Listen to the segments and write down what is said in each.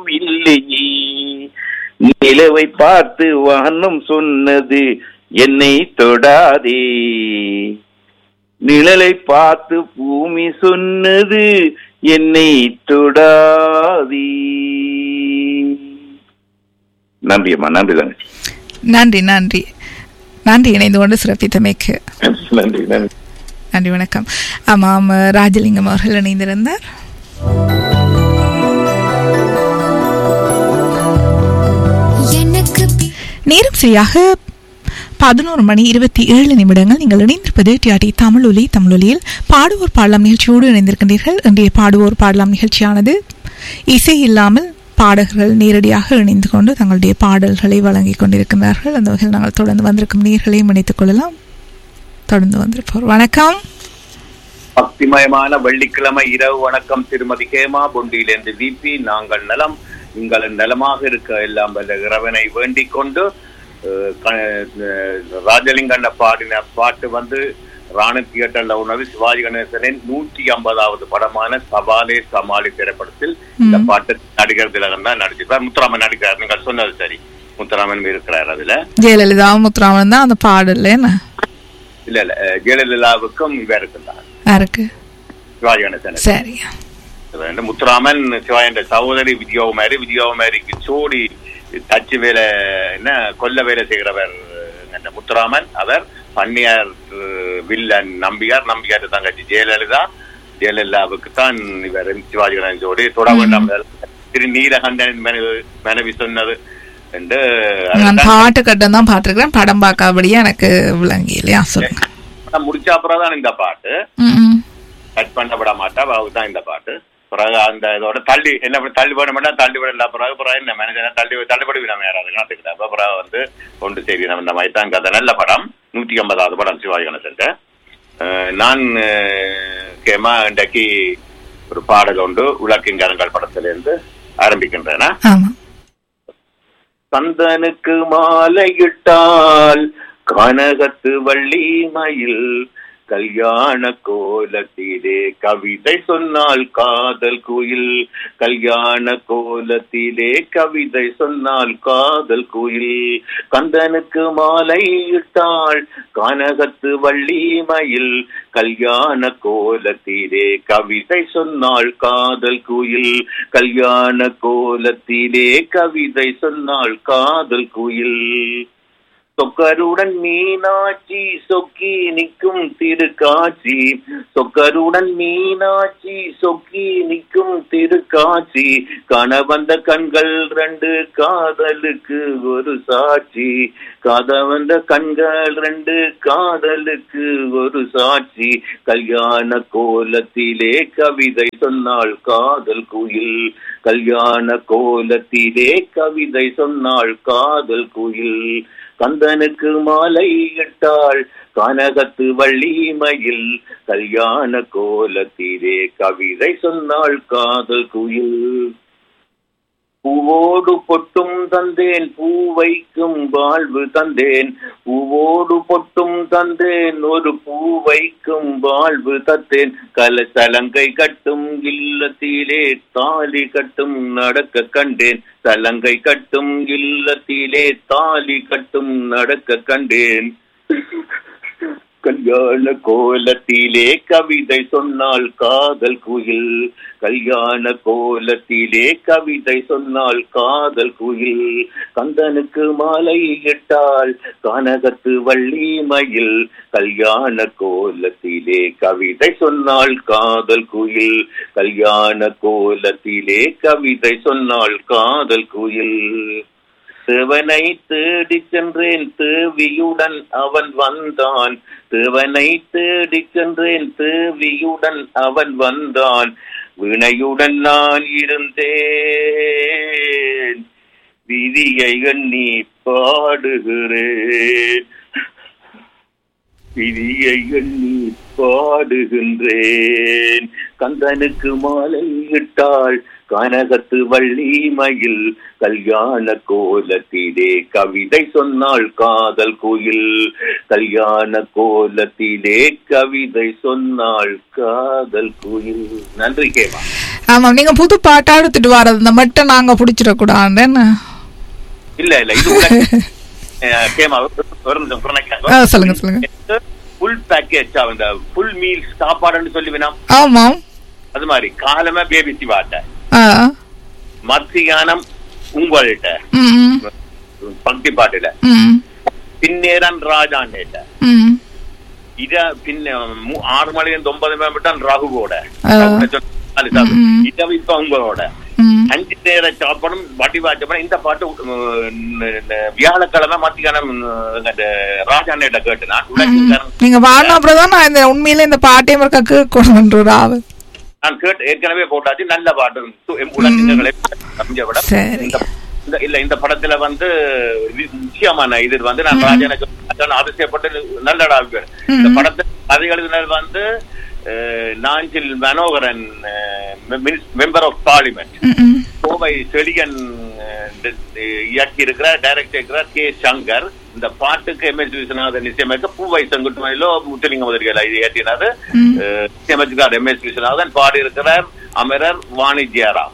இல்லையே நிலவை பார்த்து வானம் சொன்னது என்னை தொடாதே நிழலை பார்த்து பூமி சொன்னது என்னை தொடாதே நன்றி அம்மா நன்றி தங்கச்சி நன்றி நன்றி நன்றி இணைந்து கொண்டு சிறப்பித்தமைக்கு நன்றி நன்றி நன்றி வணக்கம் ஆமாம் ராஜலிங்கம் அவர்கள் இணைந்திருந்தார் எனக்கு நேரம் சரியாக பதினோரு மணி இருபத்தி ஏழு நிமிடங்கள் நீங்கள் இணைந்திருப்பது டிஆர்டி தமிழொலி தமிழொலியில் பாடுவோர் பாடலாம் நிகழ்ச்சியோடு இணைந்திருக்கின்றீர்கள் இன்றைய பாடுவோர் பாடலாம் நிகழ்ச்சியானது இசை இல்லாமல் பாடகர்கள் நேரடியாக இணைந்து கொண்டு தங்களுடைய பாடல்களை வழங்கிக் கொண்டிருக்கிறார்கள் அந்த வகையில் நாங்கள் தொடர்ந்து வந்திருக்கும் நீர்களையும் இணைத்துக் கொள்ளலாம் தொடர்ந்து வந்திருப்போர் வணக்கம் பக்திமயமான வெள்ளிக்கிழமை இரவு வணக்கம் திருமதி ஹேமா பொண்டியிலிருந்து விபி நாங்கள் நலம் நீங்கள் நலமாக இருக்க எல்லாம் வல்ல இறைவனை வேண்டிக் கொண்டு அஹ், க- அஹ், ராஜலிங்கண்ண பாடின பாட்டு வந்து ராணு தியேட்டர்ல உணவு சிவாஜி கணேசனின் நூற்றி ஐம்பதாவது படமான சவாலே சமாளி திரைப்படத்தில் இந்த ம். பாட்டு நடிகர் திலகன் தான் நடிச்சிருப்பார் முத்துராமன் நடிக்கிறார் நீங்கள் சொன்னது சரி முத்துராமன் இருக்கிறார் அதுல ஜெயலலிதா முத்துராமன் தான் அந்த பாடல் என்ன இல்ல இல்ல அஹ், ஜெயலலிதாவுக்கும் இவருக்கு தான் யாருக்கு சிவாஜி கணேசன் சரி ரெண்டு முத்துராமன் சிவாயன்ற சகோதரி விஜயகுமாரி விஜயகுமாரிக்கு சோடி தச்சு வேலை என்ன கொல்ல வேலை செய்கிறவர் இந்த முத்துராமன் அவர் பன்னியார் அஹ், வில்லன் நம்பியார் நம்பியார் தங்கச்சி ஜெயலலிதா ஜெயலலிதாவுக்கு தான் இவர் சிவாஜி கணேசன் ஜோடி தொட வேண்டாம் திரு நீலகண்டன் மனைவி- மனைவி சொன்னது என்று நான் பாட்டு கட்டம் தான் பார்த்துருக்கிறேன் படம் பார்க்காதபடியே எனக்கு விளங்கி இல்லையா சொல்லுங்க அதான் முடிச்ச அப்புறம் தான் இந்த பாட்டு ம், ம். கட் பண்ணப்பட மாட்டா அவருக்கு தான் இந்த பாட்டு பிறகு அந்த இதோட தள்ளி என்ன பண்ண- தள்ளி போட மாட்டா தள்ளி போடல பிறகு பிறகு என்ன மேனேஜர் தள்ளி தள்ளுபடி நம்ம யாராவது காத்துக்கிட்டா அப்ப பிறகு வந்து ஒன்று சரி நம்ம இந்த மாதிரி தான் கதை நல்ல படம் நூற்றி ஐம்பதாவது படம் சிவாஜி கணேசன் அஹ் நான் அஹ், கேமா இன்றைக்கு ஒரு பாடல் உண்டு உலக்கின் கரங்கள் படத்திலிருந்து ஆரம்பிக்கின்றேனா ஆமா சந்தனுக்கு மாலையிட்டால் கனகத்து வள்ளி மயில் கல்யாண கோலத்திலே கவிதை சொன்னால் காதல் குயில் கல்யாண கோலத்திலே கவிதை சொன்னால் காதல் குயில் கந்தனுக்கு மாலையிட்டாள் கனகத்து வள்ளி மயில் கல்யாண கோலத்திலே கவிதை சொன்னால் காதல் குயில் கல்யாண கோலத்திலே கவிதை சொன்னால் காதல் குயில் சொக்கருடன் மீனாட்சி சொக்கி நிற்கும் திருக்காட்சி சொக்கருடன் மீனாட்சி சொக்கி நிற்கும் திருக்காட்சி கணவந்த கண்கள் ரெண்டு காதலுக்கு ஒரு சாட்சி காதவந்த கண்கள் ரெண்டு காதலுக்கு ஒரு சாட்சி கல்யாண கோலத்திலே கவிதை சொன்னாள் காதல் குயில் கல்யாண கோலத்திலே கவிதை சொன்னாள் காதல் குயில் கந்தனுக்கு மாலை இட்டாள் கனகத்து வள்ளி மயில் கல்யாண கோலத்திலே கவிதை சொன்னாள் காதல் குயில் பூவோடு பொட்டும் தந்தேன் பூ வைக்கும் வாழ்வு தந்தேன் பூவோடு பொட்டும் தந்தேன் ஒரு பூ வைக்கும் வாழ்வு தந்தேன் கல சலங்கை கட்டும் இல்லத்திலே தாலி கட்டும் நடக்க கண்டேன் சலங்கை கட்டும் இல்லத்திலே தாலி கட்டும் நடக்க கண்டேன் கல்யாண கோலத்திலே கவிதை சொன்னால் காதல் குயில் கல்யாண கோலத்திலே கவிதை சொன்னால் காதல் குயில் கந்தனுக்கு மாலை இட்டாள் கனகத்து வள்ளி மயில் கல்யாண கோலத்திலே கவிதை சொன்னால் காதல் குயில் கல்யாண கோலத்திலே கவிதை சொன்னால் காதல் குயில் தேவனை தேடிச் சென்றேன் தேவியுடன் அவன் வந்தான் தேவனை தேடிச் சென்றேன் தேவியுடன் அவன் வந்தான் வினையுடன் நான் இருந்தேன் விதியை எண்ணி பாடுகிறேன் விதியை எண்ணி பாடுகின்றேன் கந்தனுக்கு மாலை இட்டாள் கனகத்து வள்ளி மயில் கல்யாண கோலத்திலே கவிதை சொன்னாள் காதல் கோயில் கல்யாண கோலத்திலே கவிதை சொன்னாள் காதல் கோயில் நன்றி கேமா ஆமாம் நீங்க புது பாட்டா எடுத்துட்டு வர்றது இந்த மட்டும் நாங்க புடிச்சிடக்கூடாது என்ன இல்ல இல்ல இது கேமா ஒரு நிமிஷம் குறைக்காங்க ஆ, சொல்லுங்க சொல்லுங்க ஃபுல் பேக்கேஜ் அந்த ஃபுல் மீல் சாப்பாடுன்னு சொல்லி வேணாம் ஆமாம் அது மாதிரி காலமே பேபி சிவாட்ட ஆ மத்தியானம் உங்கள்கிட்ட ம் ம், பக்தி பாட்டுல ம் பின்னேரன் ராஜாண்டேட்ட ம் இத பின்ன மு- ஆறு மணிலேருந்து ஒன்பது மணி மட்டும் ரகுவோட ஆ. ம். இத இப்ப உங்களோட ம் அஞ்சு நேர சாப்பாடும் வட்டி வாச்சப்படம் இந்த பாட்டு உம், ந- ந- வியாழக்கிழமை மத்தியானம் இந்த ராஜாண்ட கேட்டு நான் உலகங்காரன் நீங்க பாடின அப்புறம் தான் நான் இந்த உண்மையில இந்த பாட்டையும் இருக்க கேட்கணுன்ற ராவு நான் கேட்டு ஏற்கனவே போட்டாச்சு நல்ல பாட்டு சு- எம் உலகங்களை அறிஞ்ச படம் சரி. இந்த இந்த இல்ல இந்த படத்துல வந்து வி- நிச்சயமான இது வந்து நான் ராஜானுக்கு அதான் அதிசயப்பட்டு நல்ல டாக்டர் இந்த ம். படத்தை கதை எழுதினர் வந்து அஹ், Nanjil Manoharan member of parliament ம், ம். கோவை செழியன் அஹ், இயக்கி இருக்கிறார் டைரக்டர் இருக்கிறார் கே சங்கர் இந்த பாட்டுக்கு எம் எஸ் விஸ்வநாதன் இசையமைக்க பூவை செங்குட்டுமையிலோ முத்துலிங்க முதலிகள் இது ஏற்றினாரு ம். அஹ், இசையமைச்சிருக்கார் எம் எஸ் விஸ்வநாதன் பாடி இருக்கிறார் அமரர் வாணிஜ்யராம்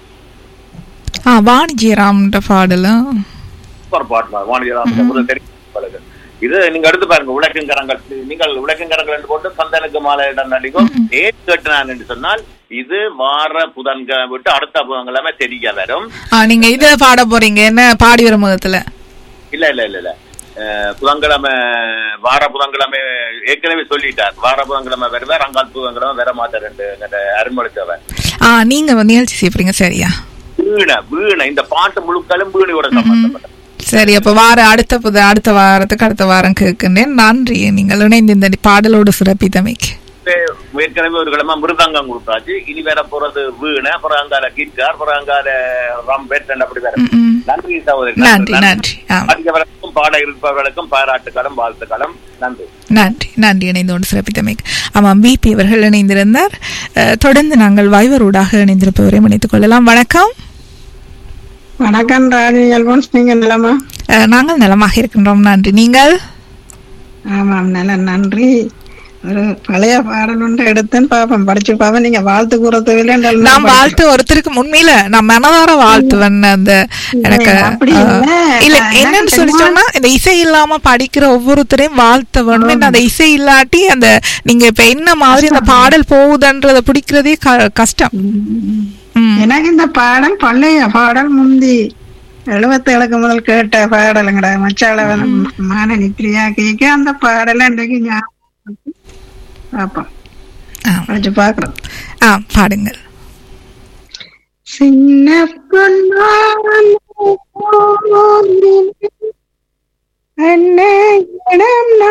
ஆ வாணிஜிராம்ன்ற பாடலாம் சூப்பர் பாட்டு வாணிஜ்யராம் முதல் தெரியும் உங்களுக்கு. இது நீங்க எடுத்து பாருங்க உலகங்கரங்கள் நீங்கள் உலகங்கரங்கள் என்று போட்டு சந்தனுக்கு மாலையிடம் நடிக்கும் ஏன் கேட்டினான் என்று சொன்னால் இது வார புதன்கிழமை விட்டு அடுத்த புதன்கிழமை தெரிய வரும் ஆ நீங்க இத பாட போறீங்க என்ன பாடி வரும் முகத்துல இல்ல இல்ல இல்ல இல்ல அஹ், புதன்கிழமை வார புதன்கிழமை ஏற்கனவே சொல்லிட்டார் வார புதன்கிழமை வருவார் அங்கால் புதன்கிழமை வர மாட்டார் என்று அருமளித்தவர் ஆ நீங்க வந்து நிகழ்ச்சி செய்யறீங்க சரியா வீணை வீணை இந்த பாட்டு முழுக்களும் வீணையோட சம்பந்தப்பட்ட சரி அப்ப வார அடுத்த புத அடுத்த வாரத்துக்கு அடுத்த வாரம் கேட்கின்றேன் நன்றி நீங்கள் இணைந்து இந்த பாடலோடு சிறப்பித்தமைக்கு ஏற்கனவே ஒரு கிழமை மிருதங்கம் கொடுத்தாச்சு இனி வேற போறது வீணை அப்புறம் அங்கால கிட்டார் அப்புறம் அங்கால ரம்பெட் அப்படி வேற ம், ம். நன்றி சகோதரி நன்றி நன்றி ஆமா பாடியவர்களுக்கும் பாட இருப்பவர்களுக்கும் பாராட்டுக்களும் வாழ்த்துக்களும் நன்றி நன்றி நன்றி இணைந்தோடு சிறப்பித்தமைக்கு ஆமாம் பிபி அவர்கள் இணைந்திருந்தார் அஹ், தொடர்ந்து நாங்கள் வைவரூடாக இணைந்திருப்பவரை இணைத்துக் கொள்ளலாம் வணக்கம் வணக்கம் ராணி அல்போன்ஸ் நீங்க நிலமா அஹ், நாங்கள் நலமாக இருக்கின்றோம் நன்றி நீங்கள் ஆமாம் நல்ல நன்றி ஒரு பழைய பாடல் ஒன்று எடுத்தேன் பாப்பேன் படிச்சு பாப்பேன் நீங்க வாழ்த்து கூறதுவில்லை நான் வாழ்த்து ஒருத்தருக்கு உண்மையில நான் மனதார வாழ்த்துவேன் அந்த எனக்கு அப்படி அஹ், இல்ல. இல்ல நான் என்னன்னு என்ன சொல்லி தெரியுமா? சொன்னா இந்த இசை இல்லாம படிக்கிற ஒவ்வொருத்தரையும் வாழ்த்த வேணும் ஏன்னா அந்த இசை இல்லாட்டி அந்த நீங்க இப்ப என்ன மாதிரி அந்த பாடல் போகுதுன்றத பிடிக்கிறதே க- கஷ்டம் ம். எனக்கு இந்த பாடல் பழைய பாடல் முந்தி எழுபத்தேழுக்கு முதல் கேட்ட பாடலுங்கடா மச்சால மான நித்ரியா கேட்க அந்த பாடலை இன்றைக்கு ஞாபகம் இருக்கு. பாப்போம் ஆ. படிச்சு பாக்குறோம் ஆ பாடுங்கள் சின்ன பொன்னான அன்ன இடம்